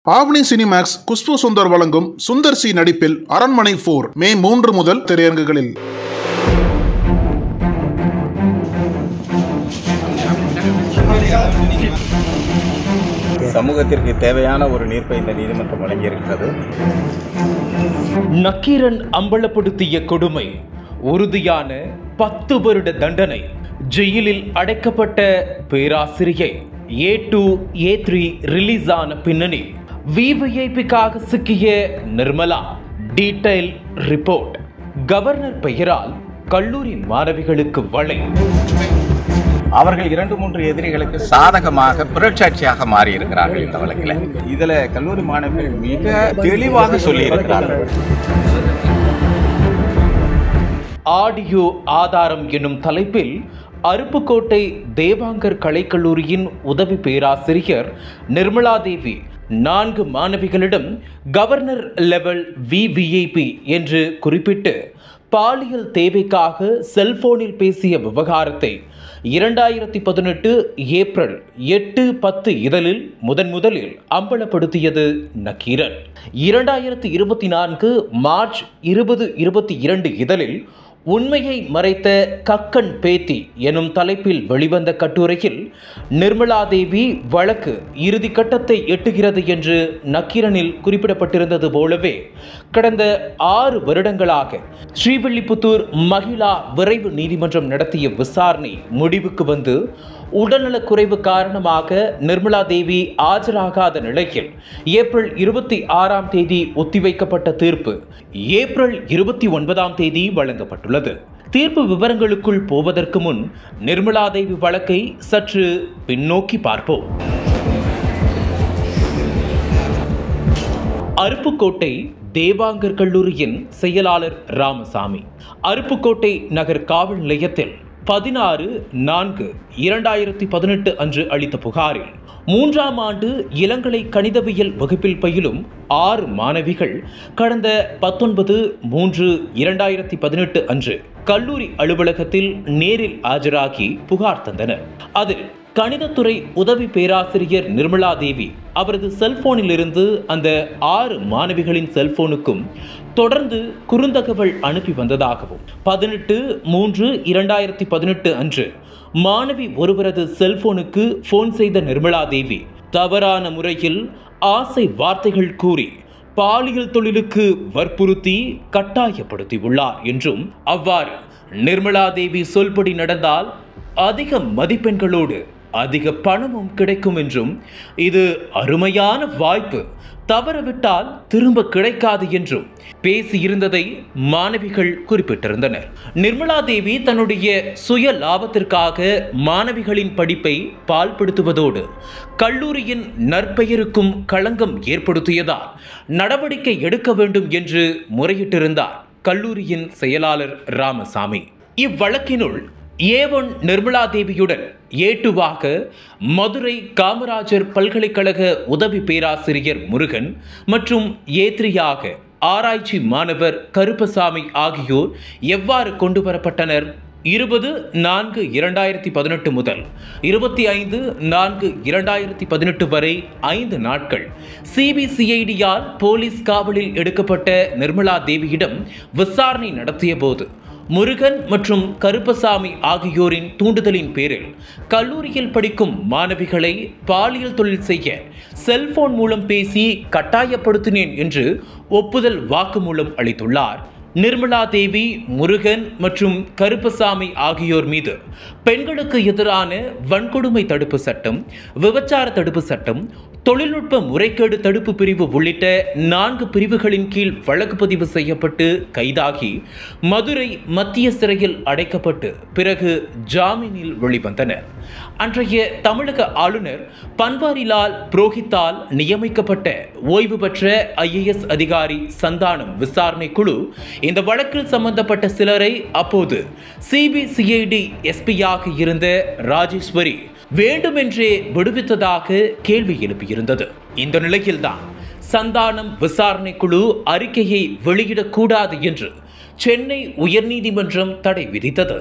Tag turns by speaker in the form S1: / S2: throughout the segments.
S1: ஆவணி Cinemax Khushbu Sundar வழங்கும் Sundar C நடிப்பில் அரண்மனை போர் மே மூன்று முதல் திரையரங்குகளில்
S2: சமூகத்திற்கு தேவையான ஒரு நீர்ப்பை இந்த நீதிமன்றம் வழங்கியிருக்கிறது
S3: நக்கீரன் அம்பலப்படுத்திய கொடுமை உறுதியான பத்து வருட தண்டனை ஜெயிலில் அடைக்கப்பட்ட பேராசிரியை A two A three release ஆன பின்னணி விவிஐபிக்காக சிக்கிய நிர்மலா டீடைல் ரிப்போர்ட் கவர்னர் பெயரால் கல்லூரி மாணவிகளுக்கு வளை
S2: அவர்கள் இரண்டு மூன்று எதிரிகளுக்கு சாதகமாக புரட்சாட்சியாக மாறி இருக்கிறார்கள் இந்த வழக்கில் இதுல கல்லூரி மாணவர்கள் மிக தெளிவாக சொல்லி இருக்கிறார்கள்
S3: ஆடியோ ஆதாரம் என்னும் தலைப்பில் அருப்புக்கோட்டை தேவாங்கர் கலைக்கல்லூரியின் உதவி பேராசிரியர் நிர்மலா தேவி நான்கு மாணவிகளிடம் கவர்னர் லெவல் விவிஐபி என்று குறிப்பிட்டு பாலியல் தேவைக்காக செல்போனில் பேசிய விவகாரத்தை இரண்டாயிரத்தி பதினெட்டு ஏப்ரல் எட்டு பத்து இதழில் முதன் முதலில் அம்பலப்படுத்தியது நக்கீரன் இரண்டாயிரத்தி இருபத்தி நான்கு மார்ச் இருபது இருபத்தி இரண்டு இதழில் உண்மையை மறைத்த கக்கன் பேத்தி எனும் தலைப்பில் வெளிவந்த கட்டுரையில் நிர்மலா தேவி வழக்கு இறுதி கட்டத்தை எட்டுகிறது என்று நக்கீரனில் குறிப்பிடப்பட்டிருந்தது போலவே கடந்த ஆறு வருடங்களாக ஸ்ரீவில்லிபுத்தூர் மகிழா விரைவு நீதிமன்றம் நடத்திய விசாரணை முடிவுக்கு வந்து உடல்நலக்குறைவு காரணமாக நிர்மலா தேவி ஆஜராகாத நிலையில் ஏப்ரல் இருபத்தி ஆறாம் தேதி ஒத்திவைக்கப்பட்ட தீர்ப்பு ஏப்ரல் இருபத்தி ஒன்பதாம் தேதி வழங்கப்பட்டுள்ளது தீர்ப்பு விவரங்களுக்குள் போவதற்கு முன் நிர்மலா தேவி வழக்கை சற்று பின்னோக்கி பார்ப்போம் அருப்புக்கோட்டை தேவாங்கர் கல்லூரியின் செயலாளர் ராமசாமி அருப்புக்கோட்டை நகர் காவல் நிலையத்தில் பதினாறு நான்கு இரண்டாயிரத்தி பதினெட்டு அன்று அளித்த புகாரில் மூன்றாம் ஆண்டு இளங்கலை கணிதவியல் வகுப்பில் பயிலும் ஆறு மாணவிகள் கடந்த பத்தொன்பது மூன்று இரண்டாயிரத்தி பதினெட்டு அன்று கல்லூரி அலுவலகத்தில் நேரில் ஆஜராகி புகார் தந்தனர் அதில் கணிதத்துறை உதவி பேராசிரியர் நிர்மலா தேவி அவரது செல்போனில் இருந்து அந்த ஆறு மாணவிகளின் செல்போனுக்கும் தொடர்ந்து குறுந்தகவல் அனுப்பி வந்ததாகவும் பதினெட்டு மூன்று இரண்டாயிரத்தி பதினெட்டு அன்று மாணவி ஒருவரது செல்போனுக்கு போன் செய்த நிர்மலா தேவி தவறான முறையில் ஆசை வார்த்தைகள் கூறி பாலியல் தொழிலுக்கு வற்புறுத்தி கட்டாயப்படுத்தியுள்ளார் என்றும் அவ்வாறு நிர்மலா தேவி சொல்படி நடந்தால் அதிக மதிப்பெண்களோடு அதிக பணமும் கிடைக்கும் என்றும் இது அருமையான வாய்ப்பு தவறவிட்டால் திரும்ப கிடைக்காது என்றும் பேசியிருந்ததை மாணவிகள் குறிப்பிட்டிருந்தனர் நிர்மலா தேவி தன்னுடைய சுய லாபத்திற்காக மாணவிகளின் படிப்பை பால்படுத்துவதோடு கல்லூரியின் நற்பெயருக்கும் களங்கம் ஏற்படுத்தியதால் நடவடிக்கை எடுக்க வேண்டும் என்று முறையிட்டிருந்தார் கல்லூரியின் செயலாளர் ராமசாமி இவ்வழக்கினுள் ஏ ஒன் நிர்மலா தேவியுடன் ஏட்டுவாக மதுரை காமராஜர் பல்கலைக்கழக உதவி பேராசிரியர் முருகன் மற்றும் ஏத்ரியாக ஆராய்ச்சி மாணவர் கருப்பசாமி ஆகியோர் எவ்வாறு கொண்டு வரப்பட்டனர் இருபது நான்கு இரண்டாயிரத்தி பதினெட்டு முதல் இருபத்தி ஐந்து நான்கு இரண்டாயிரத்தி பதினெட்டு வரை ஐந்து நாட்கள் சிபிசிஐடியால் போலீஸ் காவலில் எடுக்கப்பட்ட நிர்மலா தேவியிடம் விசாரணை நடத்திய போது முருகன் மற்றும் கருப்பசாமி ஆகியோரின் தூண்டுதலின் பேரில் கல்லூரியில் படிக்கும் மாணவிகளை பாலியல் தொழில் செய்ய செல்போன் மூலம் பேசி கட்டாயப்படுத்தினேன் என்று ஒப்புதல் வாக்குமூலம் அளித்துள்ளார் நிர்மலா தேவி முருகன் மற்றும் கருப்பசாமி ஆகியோர் மீது பெண்களுக்கு எதிரான வன்கொடுமை தடுப்பு சட்டம் விபச்சார தடுப்பு சட்டம் தொழில்நுட்ப முறைகேடு தடுப்பு பிரிவு உள்ளிட்ட நான்கு பிரிவுகளின் கீழ் வழக்கு பதிவு செய்யப்பட்டு கைதாகி மதுரை மத்திய சிறையில் அடைக்கப்பட்டு பிறகு ஜாமீனில் வெளிவந்தனர் அன்றைய தமிழக ஆளுநர் பன்வாரிலால் புரோஹித்தால் நியமிக்கப்பட்ட ஓய்வு பெற்ற ஐஏஎஸ் அதிகாரி சந்தானம் விசாரணை குழு இந்த வழக்கில் சம்பந்தப்பட்ட சிலரை அப்போது சிபிசிஐடி எஸ்பியாக இருந்த ராஜேஸ்வரி வேண்டுமென்றே விடுவித்ததாக கேள்வி எழுப்பியிருந்தது இந்த நிலையில்தான் சந்தானம் விசாரணை குழு அறிக்கையை வெளியிடக்கூடாது என்று சென்னை உயர்நீதிமன்றம் தடை விதித்தது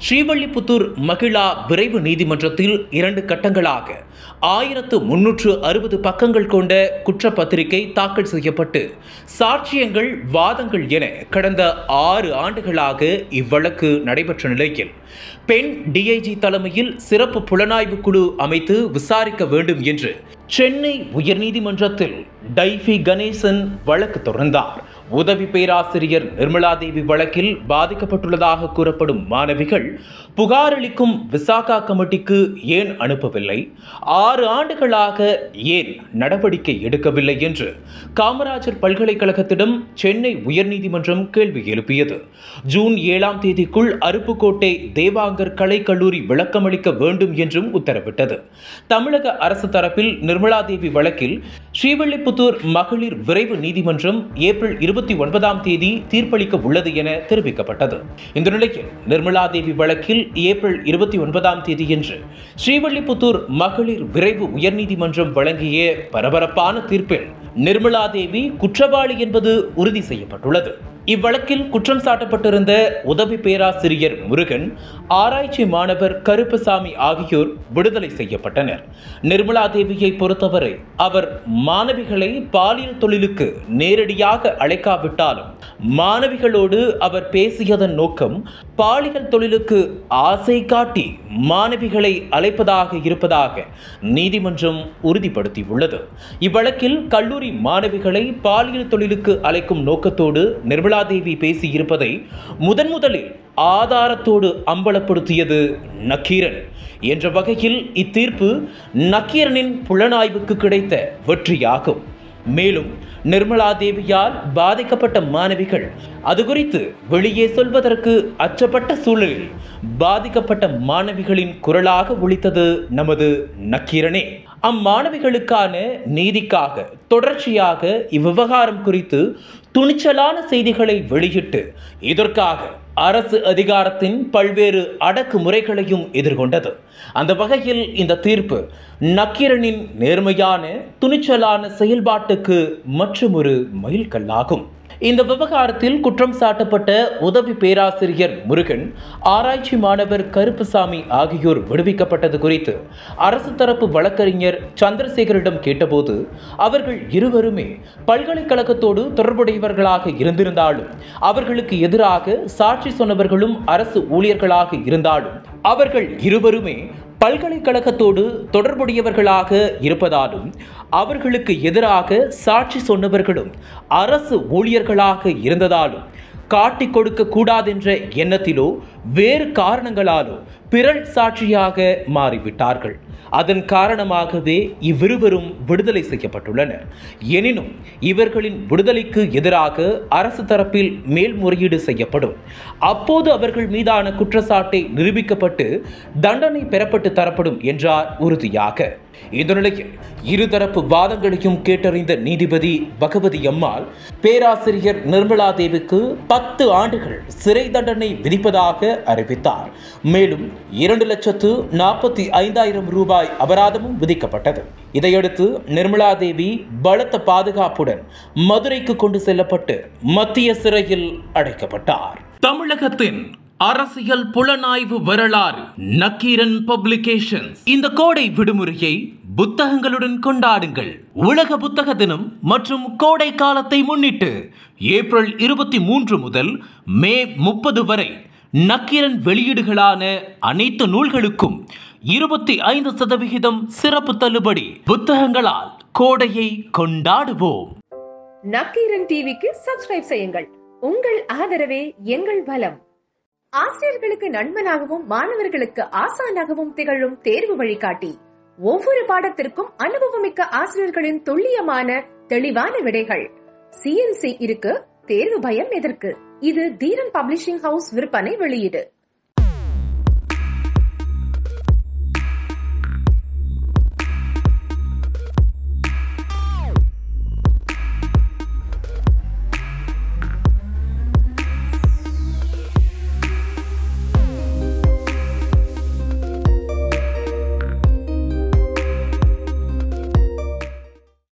S3: ஸ்ரீவல்லிபுத்தூர் மகிழா விரைவு நீதிமன்றத்தில் இரண்டு கட்டங்களாக ஆயிரத்து முன்னூற்று அறுபது பக்கங்கள் கொண்ட குற்றப்பத்திரிகை தாக்கல் செய்யப்பட்டு சாட்சியங்கள் வாதங்கள் என கடந்த ஆறு ஆண்டுகளாக இவ்வழக்கு நடைபெற்ற நிலையில் பெண் டிஐஜி தலைமையில் சிறப்பு புலனாய்வு குழு அமைத்து விசாரிக்க வேண்டும் என்று சென்னை உயர்நீதிமன்றத்தில் டைஃபி கணேசன் வழக்கு தொடர்ந்தார் உதவி பேராசிரியர் நிர்மலாதேவி வழக்கில் பாதிக்கப்பட்டுள்ளதாக கூறப்படும் மாணவிகள் புகாரளிக்கும் விசாகா கமிட்டிக்கு ஏன் அனுப்பவில்லை ஆறு ஆண்டுகளாக ஏன் நடவடிக்கை எடுக்கவில்லை என்று காமராஜர் பல்கலைக்கழகத்திடம் சென்னை உயர்நீதிமன்றம் கேள்வி எழுப்பியது ஜூன் ஏழாம் தேதிக்குள் அருப்புக்கோட்டை தேவாங்கர் கலைக்கல்லூரி விளக்கமளிக்க வேண்டும் என்றும் உத்தரவிட்டது தமிழக அரசு தரப்பில் நிர்மலாதேவி வழக்கில் ஸ்ரீவில்லிபுத்தூர் மகளிர் விரைவு நீதிமன்றம் ஏப்ரல் இருபத்தி ஒன்பதாம் தேதி தீர்ப்பளிக்க உள்ளது என தெரிவிக்கப்பட்டது இந்த நிலையில் நிர்மலா தேவி வழக்கில் ஏப்ரல் இருபத்தி ஒன்பதாம் தேதியன்று ஸ்ரீவில்லிபுத்தூர் மகளிர் விரைவு உயர்நீதிமன்றம் வழங்கிய பரபரப்பான தீர்ப்பில் நிர்மலா தேவி குற்றவாளி என்பது உறுதி செய்யப்பட்டுள்ளது இவ்வழக்கில் குற்றம் சாட்டப்பட்டிருந்த உதவி பேராசிரியர் முருகன் ஆராய்ச்சி மாணவர் கருப்பசாமி ஆகியோர் விடுதலை செய்யப்பட்டனர் நிர்மலா தேவியை பொறுத்தவரை அவர் மாணவிகளை பாலியல் தொழிலுக்கு நேரடியாக அழைக்காவிட்டாலும் மாணவிகளோடு அவர் பேசியதன் நோக்கம் பாலியல் தொழிலுக்கு ஆசை காட்டி மாணவிகளை அழைப்பதாக இருப்பதாக நீதிமன்றம் உறுதிப்படுத்தியுள்ளது இவ்வழக்கில் கல்லூரி மாணவிகளை பாலியல் தொழிலுக்கு அழைக்கும் நோக்கத்தோடு நிர்மலாதேவி பேசியிருப்பதை முதன் முதலில் ஆதாரத்தோடு அம்பலப்படுத்தியது நக்கீரன் என்ற வகையில் இத்தீர்ப்பு நக்கீரனின் புலனாய்வுக்கு கிடைத்த வெற்றியாகும் மேலும் நிர்மலா தேவியால் பாதிக்கப்பட்ட மாணவிகள் அது குறித்து வெளியே சொல்வதற்கு அச்சப்பட்ட சூழலில் பாதிக்கப்பட்ட மாணவிகளின் குரலாக ஒலித்தது நமது நக்கீரனே அம்மாணவிகளுக்கான நீதிக்காக தொடர்ச்சியாக இவ்விவகாரம் குறித்து துணிச்சலான செய்திகளை வெளியிட்டு இதற்காக அரசு அதிகாரத்தின் பல்வேறு அடக்குமுறைகளையும் எதிர்கொண்டது அந்த வகையில் இந்த தீர்ப்பு நக்கீரனின் நேர்மையான துணிச்சலான செயல்பாட்டுக்கு மற்றொரு மைல்கல்லாகும் இந்த விவகாரத்தில் குற்றம் சாட்டப்பட்ட உதவி பேராசிரியர் முருகன் ஆராய்ச்சி மாணவர் கருப்புசாமி ஆகியோர் விடுவிக்கப்பட்டது குறித்து அரசு தரப்பு வழக்கறிஞர் சந்திரசேகரிடம் கேட்டபோது அவர்கள் இருவருமே பல்கலைக்கழகத்தோடு தொடர்புடையவர்களாக இருந்திருந்தாலும் அவர்களுக்கு எதிராக சாட்சி சொன்னவர்களும் அரசு ஊழியர்களாக இருந்தாலும் அவர்கள் இருவருமே பல்கலைக்கழகத்தோடு தொடர்புடையவர்களாக இருப்பதாலும் அவர்களுக்கு எதிராக சாட்சி சொன்னவர்களும் அரசு ஊழியர்களாக இருந்ததாலும் காட்டிக் கொடுக்க கூடாதென்ற எண்ணத்திலோ வேறு காரணங்களாலோ பிறல் சாட்சியாக மாறிவிட்டார்கள் அதன் காரணமாகவே இவ்விருவரும் விடுதலை செய்யப்பட்டுள்ளனர் எனினும் இவர்களின் விடுதலைக்கு எதிராக அரசு தரப்பில் மேல்முறையீடு செய்யப்படும் அப்போது அவர்கள் மீதான குற்றச்சாட்டை நிரூபிக்கப்பட்டு தண்டனை பெறப்பட்டு தரப்படும் என்றார் உறுதியாக இந்த நிலையில் இருதரப்பு வாதங்களையும் கேட்டறிந்த நீதிபதி பகவதி அம்மாள் பேராசிரியர் நிர்மலா தேவிக்கு பத்து ஆண்டுகள் சிறை தண்டனை விதிப்பதாக அறிவித்தார் மேலும் இரண்டு லட்சத்து நாற்பத்தி ஐந்தாயிரம் ரூபாய் அபராதமும் விதிக்கப்பட்டது இதையடுத்து நிர்மலா தேவி பலத்த பாதுகாப்புடன் மதுரைக்கு கொண்டு செல்லப்பட்டு மத்திய சிறையில் அடைக்கப்பட்டார் தமிழகத்தின் அரசியல் புலனாய்வு வரலாறு நக்கீரன் பப்ளிகேஷன்ஸ் இந்த கோடை விடுமுறையை புத்தகங்களுடன் கொண்டாடுங்கள் உலக புத்தக தினம் மற்றும் கோடை காலத்தை முன்னிட்டு ஏப்ரல் இருபத்தி மூன்று முதல் மே முப்பது வரை நக்கீரன் வெளியீடுகளான அனைத்து நூல்களுக்கும் இருபத்தி ஐந்து சதவிகிதம் சிறப்பு தள்ளுபடி புத்தகங்களால் கோடையை கொண்டாடுவோம்
S4: நக்கீரன் டிவிக்கு சப்ஸ்கிரைப் செய்யுங்கள் உங்கள் ஆதரவே எங்கள் பலம் ஆசிரியர்களுக்கு நண்பனாகவும் மாணவர்களுக்கு ஆசானாகவும் திகழும் தேர்வு வழிகாட்டி ஒவ்வொரு பாடத்திற்கும் அனுபவமிக்க ஆசிரியர்களின் துல்லியமான தெளிவான விடைகள் சிஎன்சி இருக்கு தேர்வு பயம் எதற்கு இது தீரன் பப்ளிஷிங் ஹவுஸ் விற்பனை வெளியீடு